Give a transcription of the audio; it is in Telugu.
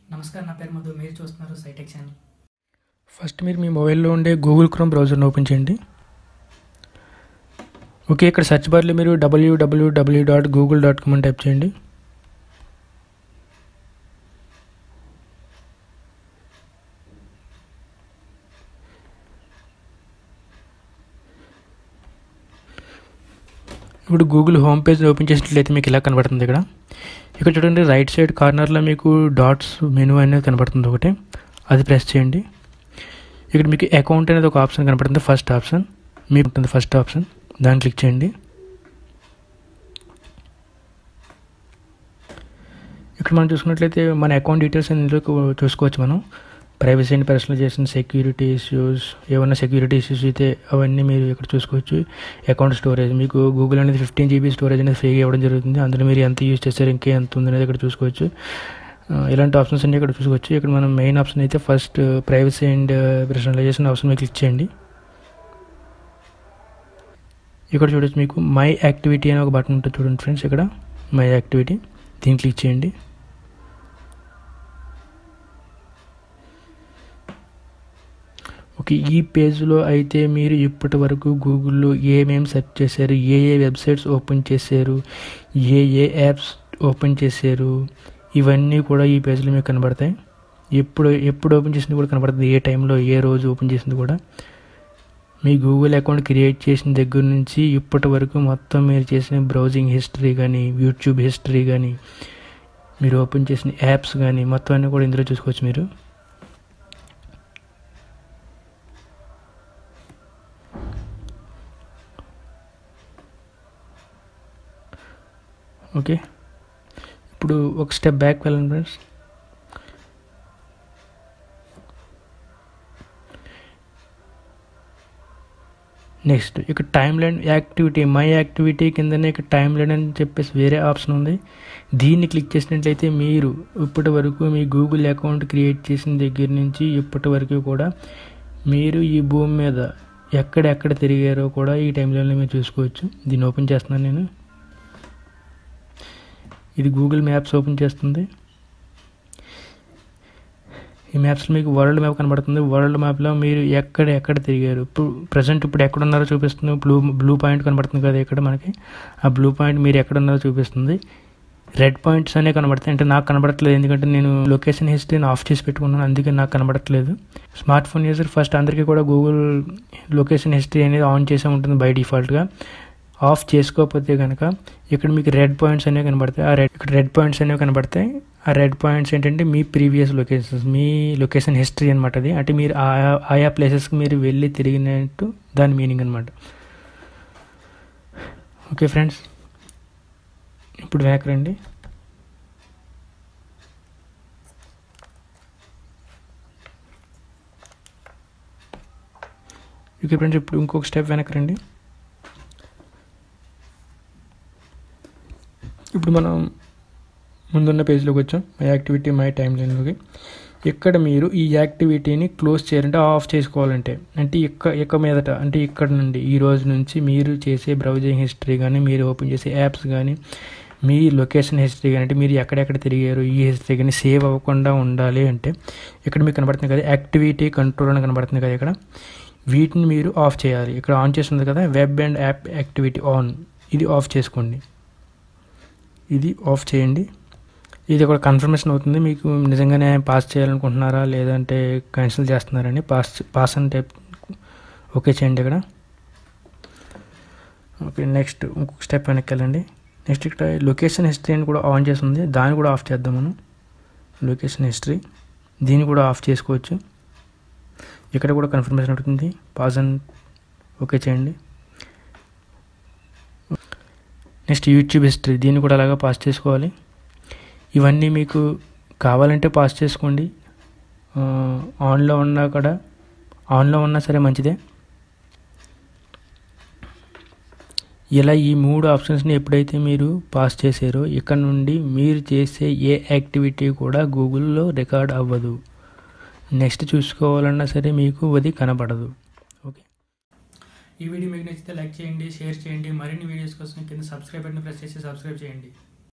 నమస్కారం నా పేరు మధు మీరు చూస్తున్నారు సైటెక్ ఛానల్ ఫస్ట్ మీరు మీ మొబైల్లో ఉండే గూగుల్ క్రోమ్ బ్రౌజర్ని ఓపెన్ చేయండి ఓకే ఇక్కడ సెర్చ్ బార్లో మీరు డబ్ల్యూడబ్ల్యూడబ్ల్యూ డాట్ గూగుల్ డాట్ కామ్ అని టైప్ చేయండి ఇప్పుడు గూగుల్ హోమ్ పేజ్ ఓపెన్ చేసినట్లయితే మీకు ఇలా కనబడుతుంది ఇక్కడ ఇక్కడ చూడండి రైట్ సైడ్ కార్నర్లో మీకు డాట్స్ మెనూ అనేది కనబడుతుంది ఒకటి అది ప్రెస్ చేయండి ఇక్కడ మీకు అకౌంట్ అనేది ఒక ఆప్షన్ కనపడుతుంది ఫస్ట్ ఆప్షన్ మీకు ఉంటుంది ఫస్ట్ ఆప్షన్ దాన్ని క్లిక్ చేయండి ఇక్కడ మనం చూసుకున్నట్లయితే మన అకౌంట్ డీటెయిల్స్ ఇందులో చూసుకోవచ్చు మనం privacy and personalisation security issues ఏమైనా సెక్యూరిటీ ఇష్యూస్ అయితే అవన్నీ మీరు ఇక్కడ చూసుకోవచ్చు అకౌంట్ స్టోరేజ్ మీకు గూగుల్ అనేది ఫిఫ్టీన్ జీబీ స్టోరేజ్ అనేది ఫ్రీగా ఇవ్వడం జరుగుతుంది అందులో మీరు ఎంత యూజ్ చేస్తారు ఇంకా ఎంత ఉంది అనేది ఇక్కడ చూసుకోవచ్చు ఆ, ఇలాంటి ఆప్షన్స్ అన్ని ఇక్కడ చూసుకోవచ్చు ఇక్కడ మనం మెయిన్ ఆప్షన్ అయితే first privacy and personalisation option మీద క్లిక్ చేయండి ఇక్కడ చూడొచ్చు మీకు మై యాక్టివిటీ అనే ఒక బటన్ ఉంటుంది చూడండి ఫ్రెండ్స్ ఇక్కడ మై యాక్టివిటీ దీన్ని క్లిక్ చేయండి ఓకే ఈ పేజ్లో అయితే మీరు ఇప్పటి వరకు గూగుల్లో ఏమేమి సెర్చ్ చేశారు ఏ ఏ వెబ్సైట్స్ ఓపెన్ చేశారు ఏ ఏ యాప్స్ ఓపెన్ చేశారు ఇవన్నీ కూడా ఈ పేజ్లో మీకు కనబడతాయి ఎప్పుడు ఎప్పుడు ఓపెన్ చేసింది కూడా కనబడుతుంది ఏ టైంలో ఏ రోజు ఓపెన్ చేసింది కూడా మీ గూగుల్ అకౌంట్ క్రియేట్ చేసిన దగ్గర నుంచి ఇప్పటి వరకు మొత్తం మీరు చేసిన బ్రౌజింగ్ హిస్టరీ కానీ యూట్యూబ్ హిస్టరీ కానీ మీరు ఓపెన్ చేసిన యాప్స్ కానీ మొత్తం అన్నీ కూడా ఇందులో చూసుకోవచ్చు మీరు ఓకే ఇప్పుడు ఒక స్టెప్ బ్యాక్ వెళ్ళండి ఫ్రెండ్స్ నెక్స్ట్ ఇక్కడ timeline activity my activity కిందనే ఇక్కడ టైం లైన్ అని చెప్పేసి వేరే ఆప్షన్ ఉంది దీన్ని క్లిక్ చేసినట్లయితే మీరు ఇప్పటి వరకు మీ గూగుల్ అకౌంట్ క్రియేట్ చేసిన దగ్గర నుంచి ఇప్పటి వరకు కూడా మీరు ఈ భూమి మీద ఎక్కడెక్కడ తిరిగారో కూడా ఈ టైం లైన్లో మీరు చూసుకోవచ్చు దీన్ని ఓపెన్ చేస్తున్నాను నేను ఇది గూగుల్ మ్యాప్స్ ఓపెన్ చేస్తుంది ఈ మ్యాప్స్లో మీకు వరల్డ్ మ్యాప్ కనబడుతుంది వరల్డ్ మ్యాప్లో మీరు ఎక్కడ ఎక్కడ తిరిగారు ఇప్పుడు ప్రజెంట్ ఇప్పుడు ఎక్కడ ఉన్నారో చూపిస్తుంది బ్లూ బ్లూ పాయింట్ కనబడుతుంది కదా ఇక్కడ మనకి ఆ బ్లూ పాయింట్ మీరు ఎక్కడ ఉన్నారో చూపిస్తుంది రెడ్ పాయింట్స్ అనే కనబడతాయి అంటే నాకు కనబడట్లేదు ఎందుకంటే నేను లొకేషన్ హిస్టరీని ఆఫ్ చేసి పెట్టుకున్నాను అందుకే నాకు కనబడట్లేదు స్మార్ట్ ఫోన్ యూజర్ ఫస్ట్ అందరికీ కూడా గూగుల్ లొకేషన్ హిస్టరీ అనేది ఆన్ చేసే ఉంటుంది బై డిఫాల్ట్గా ఆఫ్ చేసుకోకపోతే కనుక ఇక్కడ మీకు రెడ్ పాయింట్స్ అనేవి కనబడతాయి ఆ రెడ్ ఇక్కడ రెడ్ పాయింట్స్ అనేవి కనబడతాయి ఆ రెడ్ పాయింట్స్ ఏంటంటే మీ ప్రీవియస్ లొకేషన్స్ మీ లొకేషన్ హిస్టరీ అనమాట అది అంటే మీరు ఆయా ఆయా ప్లేసెస్కి మీరు వెళ్ళి తిరిగినట్టు దాని మీనింగ్ అనమాట ఓకే ఫ్రెండ్స్ ఇప్పుడు వెనక్కి రండి ఓకే ఫ్రెండ్స్ ఇప్పుడు ఇంకొక స్టెప్ వెనక్కి రండి ఇప్పుడు మనం ముందున్న పేజ్లోకి వచ్చాం మై యాక్టివిటీ మై టైం లైన్లోకి ఇక్కడ మీరు ఈ యాక్టివిటీని క్లోజ్ చేయాలంటే ఆఫ్ చేసుకోవాలంటే అంటే ఇక్క ఇక్క మీదట అంటే ఇక్కడ నుండి ఈ రోజు నుంచి మీరు చేసే బ్రౌజింగ్ హిస్టరీ కానీ మీరు ఓపెన్ చేసే యాప్స్ కానీ మీ లొకేషన్ హిస్టరీ కానీ అంటే మీరు ఎక్కడెక్కడ తిరిగారు ఈ హిస్టరీ కానీ సేవ్ అవ్వకుండా ఉండాలి అంటే ఇక్కడ మీకు కనబడుతుంది కదా యాక్టివిటీ కంట్రోల్ అని కనబడుతుంది కదా ఇక్కడ వీటిని మీరు ఆఫ్ చేయాలి ఇక్కడ ఆన్ చేస్తుంది కదా web and app activity on ఇది ఆఫ్ చేసుకోండి ఇది ఆఫ్ చేయండి ఇది ఒక కన్ఫర్మేషన్ అవుతుంది మీకు నిజంగానే పాస్ చేయాలనుకుంటున్నారా లేదంటే క్యాన్సిల్ చేస్తున్నారని పాస్ పాస్ అని టైప్ ఓకే చేయండి ఇక్కడ ఓకే నెక్స్ట్ ఇంకొక స్టెప్ వెనక్కి వెళ్ళండి నెక్స్ట్ ఇక్కడ లొకేషన్ హిస్టరీ అని కూడా ఆన్ చేసి ఉంది దాన్ని కూడా ఆఫ్ చేద్దాం మనం లొకేషన్ హిస్టరీ దీన్ని కూడా ఆఫ్ చేసుకోవచ్చు ఇక్కడ కూడా కన్ఫర్మేషన్ అవుతుంది పాస్ అని ఓకే చేయండి నెక్స్ట్ యూట్యూబ్ హిస్టరీ దీన్ని కూడా అలాగా పాస్ చేసుకోవాలి ఇవన్నీ మీకు కావాలంటే పాస్ చేసుకోండి ఆ, ఆన్లో ఉన్నా కూడా ఆన్లో ఉన్నా సరే మంచిదే ఇలా ఈ మూడు ఆప్షన్స్ని ఎప్పుడైతే మీరు పాస్ చేసారో ఇక్కడ నుండి మీరు చేసే ఏ యాక్టివిటీ కూడా గూగుల్లో రికార్డ్ అవ్వదు నెక్స్ట్ చూసుకోవాలన్నా సరే మీకు అది కనపడదు ఓకే ఈ వీడియో మీకు నచ్చితే లైక్ చేయండి షేర్ చేయండి మరిన్ని వీడియోస్ కోసం కింద సబ్స్క్రైబ్ బటన్ ప్రెస్ చేసి సబ్స్క్రైబ్ చేయండి